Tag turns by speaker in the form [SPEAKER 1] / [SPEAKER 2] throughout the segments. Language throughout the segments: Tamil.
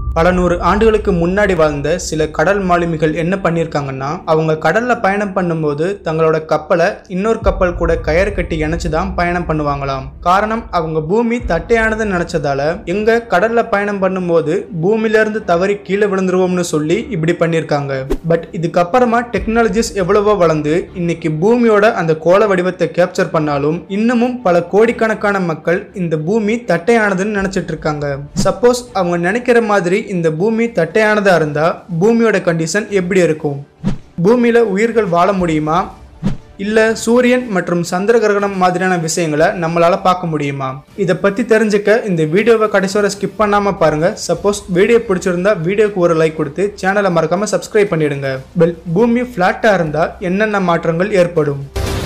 [SPEAKER 1] பல நூறு ஆண்டுகளுக்கு முன்னாடி வாழ்ந்த சில கடல் மாலுமிகள் என்ன பண்ணியிருக்காங்கன்னா அவங்க கடல்ல பயணம் பண்ணும்போது தங்களோட கப்பலை இன்னொரு கப்பல் கூட கயிறு கட்டி இணைச்சு தான் பயணம் பண்ணுவாங்களாம் காரணம் அவங்க பூமி தட்டையானதுன்னு நினைச்சதால எங்க கடல்ல பயணம் பண்ணும்போது பூமியில இருந்து தவறி கீழே விழுந்துருவோம்னு சொல்லி இப்படி பண்ணியிருக்காங்க பட் இதுக்கப்புறமா டெக்னாலஜிஸ் எவ்வளவோ வளர்ந்து இன்னைக்கு பூமியோட அந்த கோள வடிவத்தை கேப்சர் பண்ணாலும் இன்னமும் பல கோடிக்கணக்கான மக்கள் இந்த பூமி தட்டையானதுன்னு நினைச்சிட்டு இருக்காங்க சப்போஸ் அவங்க நினைக்கிற மாதிரி இந்த பூமி தட்டையானதா இருந்தா பூமியோட கண்டிஷன் எப்படி இருக்கும் பூமியில உயிர்கள் வாழ முடியுமா இல்ல சூரியன் மற்றும் சந்திர கிரகணம் மாதிரியான விஷயங்களை நம்மளால பார்க்க முடியுமா இதை பத்தி தெரிஞ்சுக்க இந்த வீடியோவை கடைசி வரை ஸ்கிப் பண்ணாம பாருங்க சப்போஸ் வீடியோ பிடிச்சிருந்தா வீடியோக்கு ஒரு லைக் கொடுத்து சேனலை மறக்காம சப்ஸ்கிரைப் பண்ணிடுங்க வெல் பூமி ஃபிளாட்டா இருந்தா என்னென்ன மாற்றங்கள் ஏற்படும்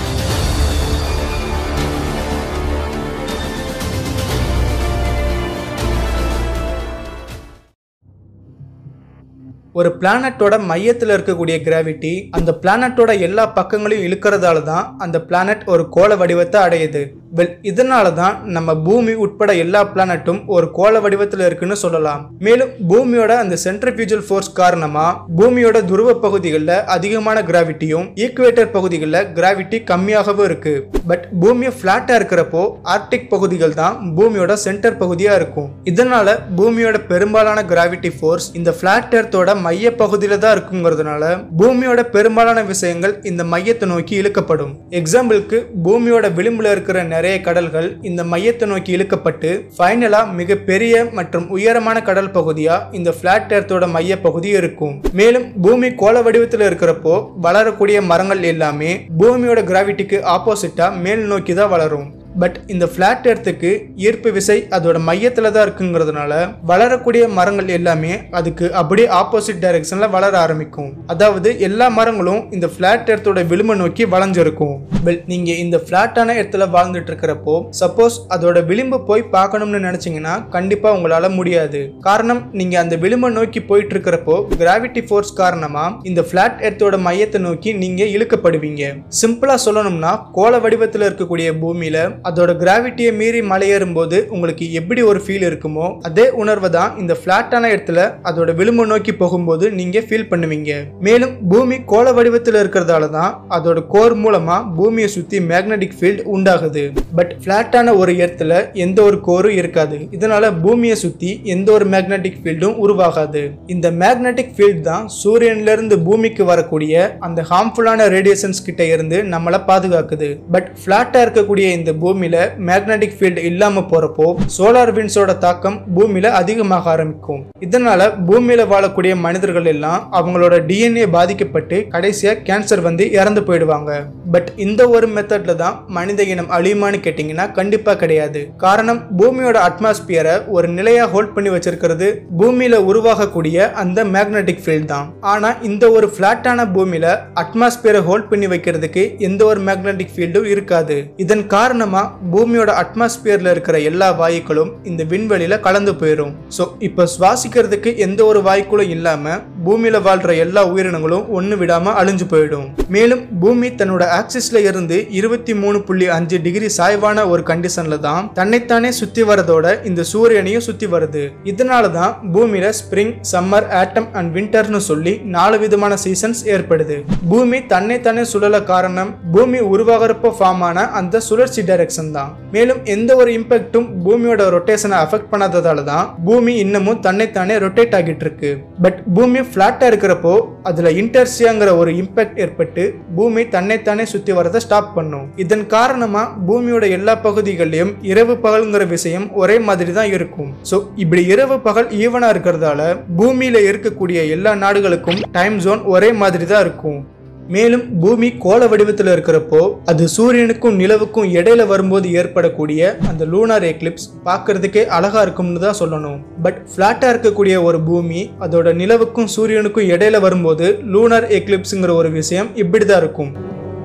[SPEAKER 1] ஒரு பிளானட்டோட மையத்தில் இருக்கக்கூடிய கிராவிட்டி அந்த பிளானட்டோட எல்லா பக்கங்களையும் இழுக்கிறதால தான் அந்த பிளானட் ஒரு கோள வடிவத்தை அடையுது வெல் இதனால தான் நம்ம பூமி உட்பட எல்லா பிளானட்டும் ஒரு கோள வடிவத்தில் இருக்குன்னு சொல்லலாம் மேலும் பூமியோட அந்த சென்ட்ரிஃபியூஜல் ஃபோர்ஸ் காரணமா பூமியோட துருவ பகுதிகளில் அதிகமான கிராவிட்டியும் ஈக்குவேட்டர் பகுதிகளில் கிராவிட்டி கம்மியாகவும் இருக்கு பட் பூமி ஃபிளாட்டா இருக்கிறப்போ ஆர்டிக் பகுதிகள் தான் பூமியோட சென்டர் பகுதியா இருக்கும் இதனால பூமியோட பெரும்பாலான கிராவிட்டி ஃபோர்ஸ் இந்த ஃபிளாட் எர்த்தோட மைய பகுதியில தான் இருக்குங்கிறதுனால பூமியோட பெரும்பாலான விஷயங்கள் இந்த மையத்தை நோக்கி இழுக்கப்படும் எக்ஸாம்பிளுக்கு பூமியோட விளிம்புல இருக்கிற நிறைய கடல்கள் இந்த மையத்தை நோக்கி இழுக்கப்பட்டு ஃபைனலா மிக பெரிய மற்றும் உயரமான கடல் பகுதியா இந்த பிளாட் எர்த்தோட மைய பகுதி இருக்கும் மேலும் பூமி கோள வடிவத்தில் இருக்கிறப்போ வளரக்கூடிய மரங்கள் எல்லாமே பூமியோட கிராவிட்டிக்கு ஆப்போசிட்டா மேல் நோக்கி தான் வளரும் பட் இந்த ஃப்ளாட் எர்த்துக்கு ஈர்ப்பு விசை அதோட மையத்தில் தான் இருக்குங்கிறதுனால வளரக்கூடிய மரங்கள் எல்லாமே அதுக்கு அப்படியே ஆப்போசிட் டைரக்ஷனில் வளர ஆரம்பிக்கும் அதாவது எல்லா மரங்களும் இந்த ஃப்ளாட் எர்த்தோட விளிம்பை நோக்கி வளைஞ்சிருக்கும் வெல் நீங்கள் இந்த ஃப்ளாட்டான இடத்துல வாழ்ந்துட்டு இருக்கிறப்போ சப்போஸ் அதோட விளிம்பு போய் பார்க்கணும்னு நினச்சிங்கன்னா கண்டிப்பாக உங்களால் முடியாது காரணம் நீங்கள் அந்த விளிம்பை நோக்கி போயிட்டு இருக்கிறப்போ கிராவிட்டி ஃபோர்ஸ் காரணமாக இந்த ஃப்ளாட் எர்த்தோட மையத்தை நோக்கி நீங்கள் இழுக்கப்படுவீங்க சிம்பிளாக சொல்லணும்னா கோள வடிவத்தில் இருக்கக்கூடிய பூமியில் அதோட கிராவிட்டியை மீறி மலையேறும் போது உங்களுக்கு எப்படி ஒரு ஃபீல் இருக்குமோ அதே உணர்வை தான் இந்த ஃபிளாட்டான இடத்துல அதோட விளிம்பு நோக்கி போகும்போது நீங்க ஃபீல் பண்ணுவீங்க மேலும் பூமி கோள வடிவத்தில் இருக்கிறதால தான் அதோட கோர் மூலமா பூமியை சுத்தி மேக்னெட்டிக் ஃபீல்ட் உண்டாகுது பட் ஃபிளாட்டான ஒரு இடத்துல எந்த ஒரு கோரும் இருக்காது இதனால பூமியை சுத்தி எந்த ஒரு மேக்னெட்டிக் ஃபீல்டும் உருவாகாது இந்த மேக்னெட்டிக் ஃபீல்ட் தான் சூரியன்ல இருந்து பூமிக்கு வரக்கூடிய அந்த ஹார்ம்ஃபுல்லான ரேடியேஷன்ஸ் கிட்ட இருந்து நம்மளை பாதுகாக்குது பட் ஃபிளாட்டா இருக்கக்கூடிய இந்த பூமியில மேக்னெட்டிக் ஃபீல்டு இல்லாம போறப்போ சோலார் விண்ட்ஸோட தாக்கம் பூமியில அதிகமாக ஆரம்பிக்கும் இதனால பூமியில வாழக்கூடிய மனிதர்கள் எல்லாம் அவங்களோட டிஎன்ஏ பாதிக்கப்பட்டு கடைசியா கேன்சர் வந்து இறந்து போயிடுவாங்க பட் இந்த ஒரு மெத்தட்ல தான் மனித இனம் அழியுமான்னு கேட்டிங்கன்னா கண்டிப்பா கிடையாது காரணம் பூமியோட அட்மாஸ்பியரை ஒரு நிலையா ஹோல்ட் பண்ணி வச்சிருக்கிறது பூமியில உருவாகக்கூடிய அந்த மேக்னெட்டிக் ஃபீல்ட் தான் ஆனா இந்த ஒரு பிளாட்டான பூமியில அட்மாஸ்பியரை ஹோல்ட் பண்ணி வைக்கிறதுக்கு எந்த ஒரு மேக்னெட்டிக் ஃபீல்டும் இருக்காது இதன் காரணமா பூமியோட அட்மாஸ்பியர்ல இருக்கிற எல்லா வாயுக்களும் இந்த விண்வெளியில கலந்து போயிடும் ஸோ இப்போ சுவாசிக்கிறதுக்கு எந்த ஒரு வாயுக்களும் இல்லாம பூமியில வாழ்ற எல்லா உயிரினங்களும் ஒன்று விடாம அழிஞ்சு போயிடும் மேலும் பூமி தன்னோட ஆக்சிஸ்ல இருந்து இருபத்தி மூணு புள்ளி அஞ்சு டிகிரி சாய்வான ஒரு கண்டிஷன்ல தான் தன்னைத்தானே சுத்தி வரதோட இந்த சூரியனையும் சுத்தி வருது இதனால தான் பூமியில ஸ்ப்ரிங் சம்மர் ஆட்டம் அண்ட் விண்டர்னு சொல்லி நாலு விதமான சீசன்ஸ் ஏற்படுது பூமி தன்னைத்தானே சுழல காரணம் பூமி உருவாகிறப்போ ஃபார்ம் ஆன அந்த சுழற்சி டைரக்ஷன் தான் மேலும் எந்த ஒரு இம்பாக்டும் பூமியோட ரொட்டேஷனை அஃபெக்ட் பண்ணாததால தான் பூமி இன்னமும் தன்னைத்தானே ரொட்டேட் ஆகிட்டு இருக்கு பட் பூமி ஃபிளாட்டா இருக்கிறப்போ அதுல இன்டர்சியாங்கிற ஒரு இம்பாக்ட் ஏற்பட்டு பூமி தன்னைத்தானே சுத்தி வரதை ஸ்டாப் பண்ணும் இதன் காரணமா பூமியோட எல்லா பகுதிகளிலும் இரவு பகல்ங்கிற விஷயம் ஒரே மாதிரி தான் இருக்கும் ஸோ இப்படி இரவு பகல் ஈவனா இருக்கிறதால பூமியில இருக்கக்கூடிய எல்லா நாடுகளுக்கும் டைம் ஜோன் ஒரே மாதிரி தான் இருக்கும் மேலும் பூமி கோள வடிவத்தில் இருக்கிறப்போ அது சூரியனுக்கும் நிலவுக்கும் இடையில வரும்போது ஏற்படக்கூடிய அந்த லூனார் எக்லிப்ஸ் பார்க்கறதுக்கே அழகா இருக்கும்னு தான் சொல்லணும் பட் ஃப்ளாட்டா இருக்கக்கூடிய ஒரு பூமி அதோட நிலவுக்கும் சூரியனுக்கும் இடையில வரும்போது லூனார் எக்லிப்ஸுங்கிற ஒரு விஷயம் இப்படி தான் இருக்கும்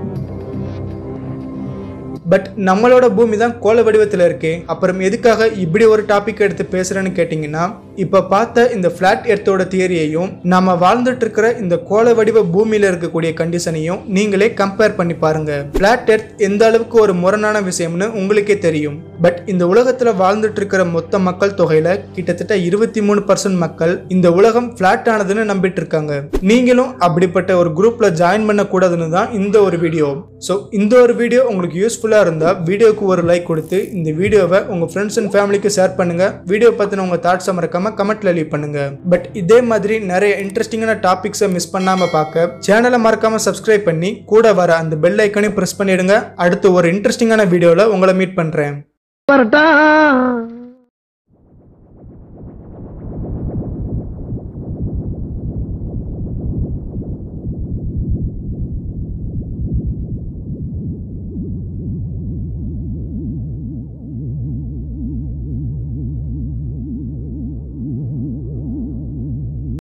[SPEAKER 1] பட் நம்மளோட பூமி தான் கோள வடிவத்தில் இருக்கே அப்புறம் எதுக்காக இப்படி ஒரு டாபிக் எடுத்து பேசுறேன்னு கேட்டிங்கன்னா இப்ப பார்த்த இந்த பிளாட் எர்த்தோட தியரியையும் நாம வாழ்ந்துட்டு இருக்கிற இந்த கோள வடிவ பூமியில இருக்கக்கூடிய கண்டிஷனையும் நீங்களே கம்பேர் பண்ணி பாருங்க பிளாட் எர்த் எந்த அளவுக்கு ஒரு முரணான விஷயம்னு உங்களுக்கே தெரியும் பட் இந்த உலகத்துல வாழ்ந்துட்டு இருக்கிற மொத்த மக்கள் தொகையில கிட்டத்தட்ட இருபத்தி மூணு பர்சன்ட் மக்கள் இந்த உலகம் பிளாட் ஆனதுன்னு நம்பிட்டு இருக்காங்க நீங்களும் அப்படிப்பட்ட ஒரு குரூப்ல ஜாயின் பண்ண கூடாதுன்னு தான் இந்த ஒரு வீடியோ ஸோ இந்த ஒரு வீடியோ உங்களுக்கு யூஸ்ஃபுல்லா இருந்தா வீடியோக்கு ஒரு லைக் கொடுத்து இந்த வீடியோவை உங்க ஃப்ரெண்ட்ஸ் அண்ட் ஃபேமிலிக்கு ஷேர் பண்ணுங்க வீடியோ பத்தின உங்க தாட்ஸை மறக்காம கமெண்ட்ல லீவ் பண்ணுங்க பட் இதே மாதிரி நிறைய இன்ட்ரெஸ்டிங்கான டாபிக்ஸை மிஸ் பண்ணாம பார்க்க சேனலை மறக்காம சப்ஸ்கிரைப் பண்ணி கூட வர அந்த பெல் ஐக்கனையும் பிரஸ் பண்ணிடுங்க அடுத்து ஒரு இன்ட்ரெஸ்டிங்கான வீடியோவில் உங்களை மீட் பண்றேன்
[SPEAKER 2] வரட்டா